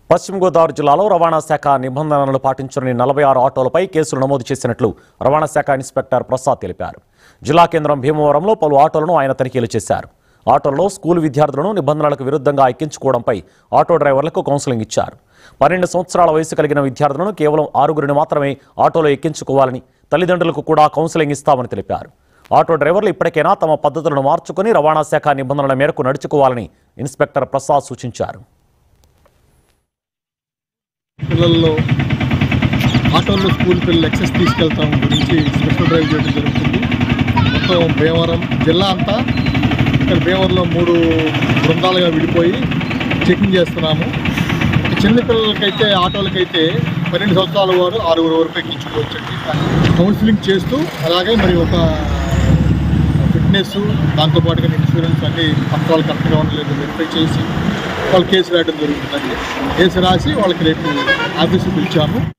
పశ్చిమ గోదావరి జిల్లాలో రవాణా శాఖ నిబంధనలు పాటించని నలభై ఆరు ఆటోలపై కేసులు నమోదు చేసినట్లు రవాణా శాఖ ఇన్స్పెక్టర్ ప్రసాద్ తెలిపారు జిల్లా కేంద్రం భీమవరంలో పలు ఆటోలను ఆయన తనిఖీలు చేశారు ఆటోల్లో స్కూల్ విద్యార్థులను నిబంధనలకు విరుద్ధంగా ఎక్కించుకోవడంపై ఆటో డ్రైవర్లకు కౌన్సిలింగ్ ఇచ్చారు పన్నెండు సంవత్సరాల వయసు కలిగిన విద్యార్థులను కేవలం ఆరుగురిని మాత్రమే ఆటోలో ఎక్కించుకోవాలని తల్లిదండ్రులకు కూడా కౌన్సిలింగ్ ఇస్తామని తెలిపారు ఆటో డ్రైవర్లు ఇప్పటికైనా తమ పద్ధతులను మార్చుకుని రవాణా శాఖ నిబంధనల మేరకు నడుచుకోవాలని ఇన్స్పెక్టర్ ప్రసాద్ సూచించారు పిల్లల్లో ఆటోల్లో స్కూల్ పిల్లలు ఎక్సెస్ తీసుకెళ్తాం గురించి స్పెషల్ డ్రైవ్ చేయడం జరుగుతుంది మొత్తం భీమవరం జిల్లా అంతా ఇక్కడ భీమవరంలో మూడు బృందాలుగా విడిపోయి చెకింగ్ చేస్తున్నాము చిన్న పిల్లలకైతే ఆటోలకైతే పన్నెండు సంవత్సరాల వారు ఆరుగురు వరకు ఎక్కించుకోవచ్చండి కౌన్సిలింగ్ చేస్తూ అలాగే మరి ఒక ఫిట్నెస్ దాంతోపాటుగా ఇన్సూరెన్స్ అన్ని పత్రాలు కరెక్ట్గా ఉండలేదు వెరిఫై చేసి వాళ్ళు కేసు రాయడం జరుగుతుందండి కేసు రాసి వాళ్ళకి రేపు ఆఫీస్కి పిలిచాము